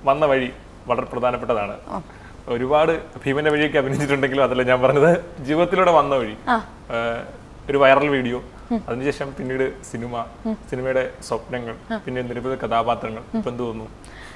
വന്ന വഴി വളരെ പ്രധാനപ്പെട്ടതാണ് ഒരുപാട് ഭീമന്റെ വഴിയൊക്കെ അഭിനയിച്ചിട്ടുണ്ടെങ്കിലും അതല്ല ഞാൻ പറഞ്ഞത് ജീവിതത്തിലൂടെ വന്ന വഴി ഏഹ് ഒരു വൈറൽ വീഡിയോ അതിനുശേഷം പിന്നീട് സിനിമ സിനിമയുടെ സ്വപ്നങ്ങൾ പിന്നെ നിരവധി കഥാപാത്രങ്ങൾ ഇപ്പൊ എന്ത് തോന്നുന്നു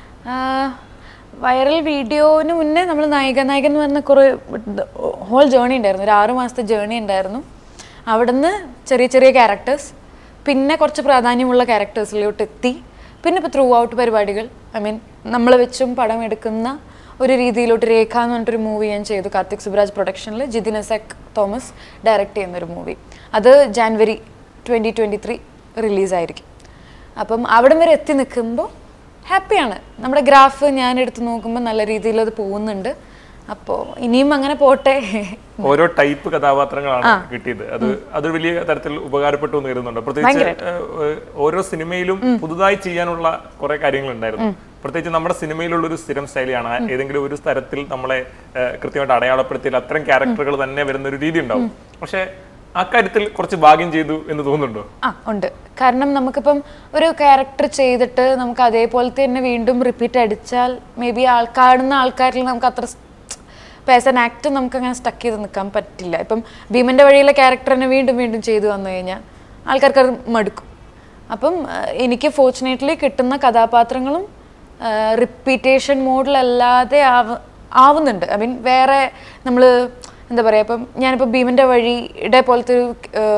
വൈറൽ വീഡിയോന് മുന്നേ നമ്മൾ നായിക നായകൻ എന്ന് പറഞ്ഞ കുറേ ഹോൾ ജേണി ഉണ്ടായിരുന്നു ഒരു ആറു മാസത്തെ ജേണി ഉണ്ടായിരുന്നു അവിടുന്ന് ചെറിയ ചെറിയ ക്യാരക്ടേഴ്സ് പിന്നെ കുറച്ച് പ്രാധാന്യമുള്ള ക്യാരക്ടേഴ്സിലോട്ട് എത്തി പിന്നെ ഇപ്പോൾ ത്രൂ ഔട്ട് പരിപാടികൾ ഐ മീൻ നമ്മൾ വെച്ചും പടം എടുക്കുന്ന ഒരു രീതിയിലോട്ട് രേഖ എന്ന് പറഞ്ഞിട്ടൊരു മൂവി ഞാൻ ചെയ്തു കാർത്തിക് സുബ്രാജ് പ്രൊഡക്ഷനിൽ ജിതിൻ എസക് തോമസ് ഡയറക്റ്റ് ചെയ്യുന്ന ഒരു മൂവി അത് ജാൻവരി ട്വൻറ്റി ട്വൻറ്റി ത്രീ റിലീസായിരിക്കും അപ്പം അവിടം വരെ എത്തി നിൽക്കുമ്പോൾ ഹാപ്പിയാണ് നമ്മുടെ ഗ്രാഫ് ഞാൻ എടുത്ത് നോക്കുമ്പോൾ നല്ല രീതിയിൽ അത് പോകുന്നുണ്ട് അപ്പോൾ ഇനിയും അങ്ങനെ പോട്ടെ ഓരോ ടൈപ്പ് കഥാപാത്രങ്ങളാണ് കിട്ടിയത് അത് അത് വലിയ തരത്തിൽ ഉപകാരപ്പെട്ടു എന്ന് കരുതുന്നുണ്ട് പ്രത്യേകിച്ച് ഏഹ്, ഏഹ്, ഓരോ സിനിമയിലും പുതുതായി ചെയ്യാനുള്ള കുറെ കാര്യങ്ങൾ ഉണ്ടായിരുന്നു പ്രത്യേകിച്ച് നമ്മുടെ സിനിമയിലുള്ള ഒരു സ്ഥിരം ശൈലിയാണ് ഏതെങ്കിലും ഒരു തരത്തിൽ നമ്മളെ ഏഹ്, കൃത്യമായിട്ട് അടയാളപ്പെടുത്തിയാൽ അത്തരം ക്യാരക്ടറുകൾ തന്നെ വരുന്ന ഒരു രീതി ഉണ്ടാവും പക്ഷെ അക്കാര്യത്തിൽ കുറച്ച് ഭാഗ്യം ചെയ്തു എന്ന് തോന്നുന്നുണ്ടോ ആ ഉണ്ട് കാരണം നമുക്കിപ്പം ഒരു ക്യാരക്ടർ ചെയ്തിട്ട് നമുക്ക് അതേപോലത്തെ തന്നെ വീണ്ടും റിപ്പീറ്റ് അടിച്ചാൽ മേ ബി ആൾ കാണുന്ന ആൾക്കാരിൽ നമുക്ക് അത്ര ഇപ്പം ആസ് എൻ ആക്ടർ നമുക്ക് അങ്ങനെ സ്റ്റക്ക് ചെയ്ത് നിൽക്കാൻ പറ്റില്ല ഇപ്പം ഭീമൻ്റെ വഴിയിലെ ക്യാരക്ടറിനെ വീണ്ടും വീണ്ടും ചെയ്തു വന്നു കഴിഞ്ഞാൽ ആൾക്കാർക്ക് അത് മടുക്കും അപ്പം ആ, എനിക്ക് ഫോർച്ചുനേറ്റ്ലി കിട്ടുന്ന കഥാപാത്രങ്ങളും റിപ്പീറ്റേഷൻ മോഡിലല്ലാതെ ആവ ആവുന്നുണ്ട് ഐ മീൻ വേറെ നമ്മൾ എന്താ പറയുക ഇപ്പം ഞാനിപ്പോൾ ഭീമൻ്റെ വഴിയുടെ പോലത്തെ ഒരു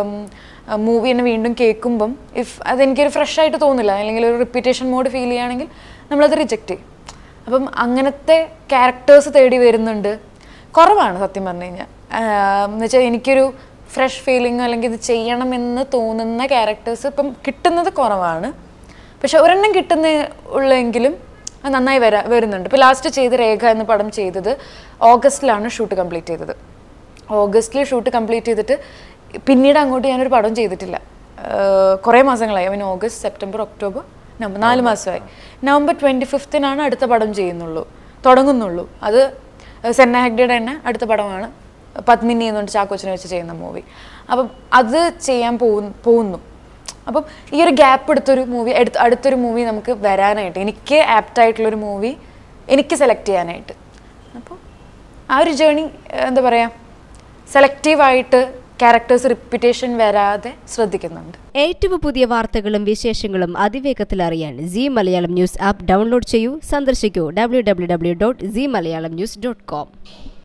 മൂവി എന്നെ വീണ്ടും കേൾക്കുമ്പം ഇഫ് അതെനിക്കൊരു ഫ്രഷ് ആയിട്ട് തോന്നില്ല അല്ലെങ്കിൽ ഒരു റിപ്പീറ്റേഷൻ മോഡ് ഫീൽ ചെയ്യുകയാണെങ്കിൽ നമ്മളത് റിജക്റ്റ് ചെയ്യും അപ്പം അങ്ങനത്തെ ക്യാരക്ടേഴ്സ് തേടി വരുന്നുണ്ട് കുറവാണ് സത്യം പറഞ്ഞു കഴിഞ്ഞാൽ എന്ന് വെച്ചാൽ എനിക്കൊരു ഫ്രഷ് ഫീലിംഗ് അല്ലെങ്കിൽ ഇത് ചെയ്യണമെന്ന് തോന്നുന്ന ക്യാരക്ടേഴ്സ് ഇപ്പം കിട്ടുന്നത് കുറവാണ് പക്ഷെ ഒരെണ്ണം കിട്ടുന്ന ഉള്ളെങ്കിലും അത് നന്നായി വരാ വരുന്നുണ്ട് ഇപ്പോൾ ലാസ്റ്റ് ചെയ്ത രേഖ എന്ന പടം ചെയ്തത് ഓഗസ്റ്റിലാണ് ഷൂട്ട് കംപ്ലീറ്റ് ചെയ്തത് ഓഗസ്റ്റിൽ ഷൂട്ട് കംപ്ലീറ്റ് ചെയ്തിട്ട് പിന്നീട് അങ്ങോട്ട് ഞാനൊരു പടം ചെയ്തിട്ടില്ല ആഹ് കുറേ മാസങ്ങളായി I mean August September October November നാല് മാസമായി നവംബർ ട്വൻറ്റി ഫിഫ്തിനാണ് അടുത്ത പടം ചെയ്യുന്നുള്ളൂ തുടങ്ങുന്നുള്ളൂ അത് സെന്ന ഹെഗ്ഡയുടെ തന്നെ അടുത്ത പടമാണ് പത്മിനി എന്നുകൊണ്ട് ചാക്കോച്ചനെ വെച്ച് ചെയ്യുന്ന മൂവി അപ്പം അത് ചെയ്യാൻ പോകുന്നു പോകുന്നു അപ്പം ഈ ഒരു ഗ്യാപ്പ് എടുത്തൊരു മൂവി എടുത്ത് അടുത്തൊരു മൂവി നമുക്ക് വരാനായിട്ട് എനിക്ക് ആപ്റ്റായിട്ടുള്ളൊരു മൂവി എനിക്ക് സെലക്ട് ചെയ്യാനായിട്ട് അപ്പോൾ ആ ഒരു ജേണി എന്താ പറയുക സെലക്റ്റീവായിട്ട് ക്യാരക്ടേഴ്സ് റിപ്പീറ്റേഷൻ വരാതെ ശ്രദ്ധിക്കുന്നുണ്ട് ഏറ്റവും പുതിയ വാർത്തകളും വിശേഷങ്ങളും അതിവേഗത്തിൽ അറിയാൻ Zee Malayalam news app download ചെയ്യൂ സന്ദർശിക്കൂ W W W dot Zee Malayalam news dot com